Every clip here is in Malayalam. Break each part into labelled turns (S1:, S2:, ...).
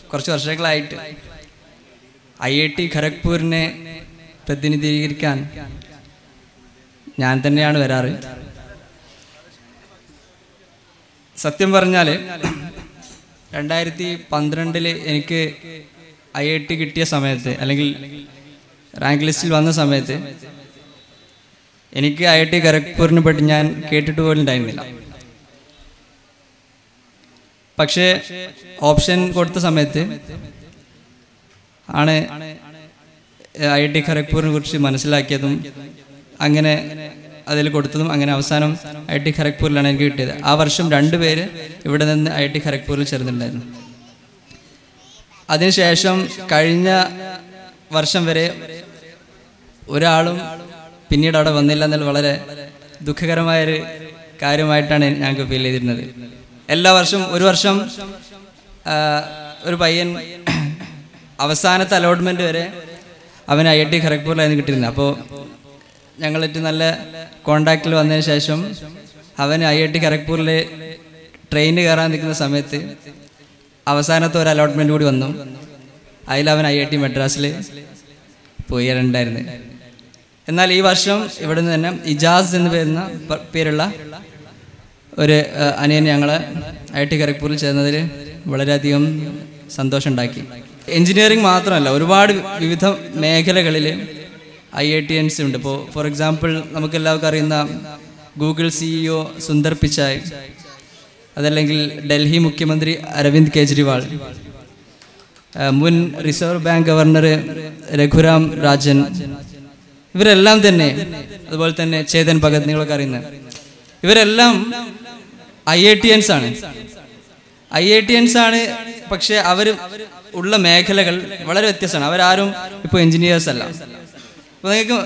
S1: കുറച്ച് വർഷങ്ങളായിട്ട് ഐ ഐ ടി ഖരഗ്പൂരിനെ പ്രതിനിധീകരിക്കാൻ ഞാൻ തന്നെയാണ് വരാറ് സത്യം പറഞ്ഞാൽ രണ്ടായിരത്തി പന്ത്രണ്ടില് എനിക്ക് ഐ ഐ ടി കിട്ടിയ സമയത്ത് അല്ലെങ്കിൽ റാങ്ക് ലിസ്റ്റിൽ വന്ന സമയത്ത് എനിക്ക് ഐ ഐ ടി ഖരഗ്പൂരിനെ പറ്റി ഞാൻ കേട്ടിട്ട് പോലും ഉണ്ടായിരുന്നില്ല പക്ഷേ ഓപ്ഷൻ കൊടുത്ത സമയത്ത് ആണ് ഐ ഐ ടി ഖരഗ്പൂരിനെ കുറിച്ച് മനസ്സിലാക്കിയതും അങ്ങനെ അതിൽ കൊടുത്തതും അങ്ങനെ അവസാനം ഐ ടി ഖരഗ്പൂരിലാണ് എനിക്ക് കിട്ടിയത് ആ വർഷം രണ്ട് പേര് ഇവിടെ നിന്ന് ഐ ടി ഖരഗ്പൂരിൽ ചേർന്നിട്ടുണ്ടായിരുന്നു അതിനുശേഷം കഴിഞ്ഞ വർഷം വരെ ഒരാളും പിന്നീട് അവിടെ വന്നില്ല എന്നുള്ള വളരെ ദുഃഖകരമായൊരു കാര്യമായിട്ടാണ് ഞങ്ങൾക്ക് ഫീൽ ചെയ്തിരുന്നത് എല്ലാ വർഷവും ഒരു വർഷം ആ, ഒരു പയ്യൻ അവസാനത്തെ അലോട്ട്മെന്റ് വരെ അവൻ ഐ ഐ ടി ഖരഗ്പൂരിലായിരുന്നു കിട്ടിയിരുന്നത് അപ്പോൾ ഞങ്ങളിട്ട് നല്ല കോണ്ടാക്റ്റിൽ വന്നതിന് ശേഷം അവൻ ഐ ഐ ടി ഖരഗ്പൂരിൽ ട്രെയിനിന് കയറാൻ നിൽക്കുന്ന സമയത്ത് അവസാനത്തെ ഒരു അലോട്ട്മെന്റ് കൂടി വന്നു അതിൽ അവൻ ഐ ഐ ടി മദ്രാസിൽ പോയി ഉണ്ടായിരുന്നു എന്നാൽ ഈ വർഷം ഇവിടെ നിന്ന് തന്നെ ഇജാസ് എന്ന് പേരുന്ന പ- പേരുള്ള ഒരു ആ, അനിയൻ ഞങ്ങളെ ഐ ടി ഖരഗ്പൂരിൽ ചേർന്നതിൽ വളരെയധികം സന്തോഷമുണ്ടാക്കി എഞ്ചിനീയറിംഗ് മാത്രമല്ല ഒരുപാട് വിവിധ മേഖലകളിൽ ഐ ഐ ടി എൻസ് ഉണ്ട് ഇപ്പോൾ ഫോർ എക്സാമ്പിൾ നമുക്ക് എല്ലാവർക്കും അറിയുന്ന ഗൂഗിൾ സിഇഒ സുന്ദർ പിച്ചായ് അതല്ലെങ്കിൽ ഡൽഹി മുഖ്യമന്ത്രി അരവിന്ദ് കെജ്രിവാൾ ആ, മുൻ reserve bank governor Raghuram Rajan ഇവരെല്ലാം തന്നെ അതുപോലെ തന്നെ ചേതൻ ഭഗത് നിങ്ങളൊക്കെ അറിയുന്ന ഇവരെല്ലാം ഐ ഐ ടി എൻസ് ആണ് ഐ ഐ ടി എൻസ് ആണ് പക്ഷെ അവർ ഉള്ള മേഖലകൾ വളരെ വ്യത്യസ്തമാണ് അവരാരും ഇപ്പോൾ എഞ്ചിനീയേഴ്സ് അല്ല അപ്പോൾ നിങ്ങൾക്ക്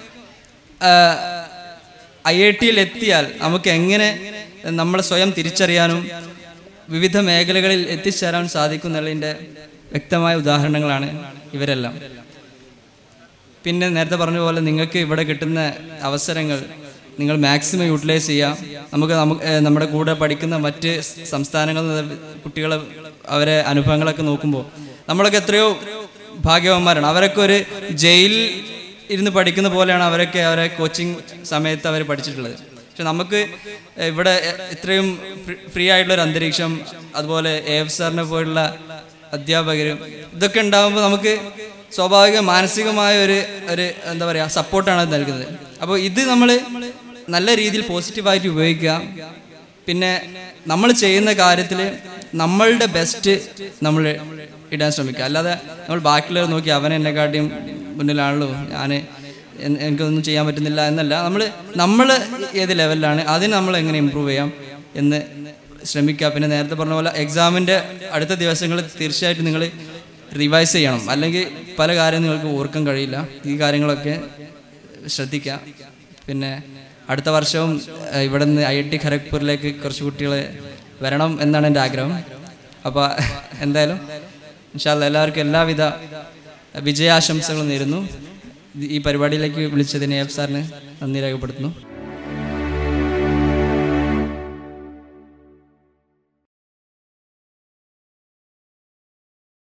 S1: ഐ ഐ ടിയിൽ എത്തിയാൽ നമുക്ക് എങ്ങനെ നമ്മളെ സ്വയം തിരിച്ചറിയാനും വിവിധ മേഖലകളിൽ എത്തിച്ചേരാൻ സാധിക്കും എന്നുള്ളതിൻ്റെ വ്യക്തമായ ഉദാഹരണങ്ങളാണ് ഇവരെല്ലാം പിന്നെ നേരത്തെ പറഞ്ഞ പോലെ നിങ്ങൾക്ക് ഇവിടെ കിട്ടുന്ന അവസരങ്ങൾ നിങ്ങൾ മാക്സിമം യൂട്ടിലൈസ് ചെയ്യാം നമുക്ക് നമുക്ക് ഏഹ് നമ്മുടെ കൂടെ പഠിക്കുന്ന മറ്റ് സംസ്ഥാനങ്ങളിൽ നിന്ന് കുട്ടികളെ അവരെ അനുഭവങ്ങളൊക്കെ നോക്കുമ്പോൾ നമ്മളൊക്കെ എത്രയോ ഭാഗ്യവന്മാരാണ് അവരൊക്കെ ഒരു ജയിലിൽ ഇരുന്ന് പഠിക്കുന്ന പോലെയാണ് അവരൊക്കെ അവരെ കോച്ചിങ് സമയത്ത് അവർ പഠിച്ചിട്ടുള്ളത് പക്ഷെ നമുക്ക് ഇവിടെ ഇത്രയും ഫ്രീ ആയിട്ടുള്ള ഒരു അന്തരീക്ഷം അതുപോലെ എ എഫ് സാറിനെ പോലുള്ള അധ്യാപകരും ഇതൊക്കെ ഉണ്ടാകുമ്പോൾ നമുക്ക് സ്വാഭാവിക മാനസികമായ ഒരു ഒരു എന്താ പറയുക സപ്പോർട്ടാണ് അത് നൽകുന്നത് അപ്പോൾ ഇത് നമ്മൾ നല്ല രീതിയിൽ പോസിറ്റീവായിട്ട് ഉപയോഗിക്കുക പിന്നെ നമ്മൾ ചെയ്യുന്ന കാര്യത്തിൽ നമ്മളുടെ ബെസ്റ്റ് നമ്മൾ ഇടാൻ ശ്രമിക്കുക അല്ലാതെ നമ്മൾ ബാക്കിയുള്ളവർ നോക്കി അവൻ എന്നെക്കാട്ടിയും മുന്നിലാണല്ലോ ഞാൻ എനിക്കൊന്നും ചെയ്യാൻ പറ്റുന്നില്ല എന്നല്ല നമ്മൾ നമ്മൾ ഏത് ലെവലിലാണ് അതിന് നമ്മൾ എങ്ങനെ ഇമ്പ്രൂവ് ചെയ്യാം എന്ന് ശ്രമിക്കുക പിന്നെ നേരത്തെ പറഞ്ഞ പോലെ എക്സാമിൻ്റെ അടുത്ത ദിവസങ്ങളിൽ തീർച്ചയായിട്ടും നിങ്ങൾ റിവൈസ് ചെയ്യണം അല്ലെങ്കിൽ പല കാര്യം നിങ്ങൾക്ക് ഓർക്കാൻ കഴിയില്ല ഈ കാര്യങ്ങളൊക്കെ ശ്രദ്ധിക്കുക പിന്നെ അടുത്ത വർഷവും ഏഹ്, ഇവിടെ നിന്ന് ഐ ഐ ടി ഖരഗ്പൂരിലേക്ക് കുറച്ച് കുട്ടികൾ വരണം എന്നാണ് എൻ്റെ ആഗ്രഹം അപ്പോൾ എന്തായാലും ഇൻഷാല്ല എല്ലാവർക്കും എല്ലാവിധ വിജയാശംസകളും നേരുന്നു ഈ പരിപാടിയിലേക്ക് വിളിച്ചതിന് എഫ് സാറിന് നന്ദി രേഖപ്പെടുത്തുന്നു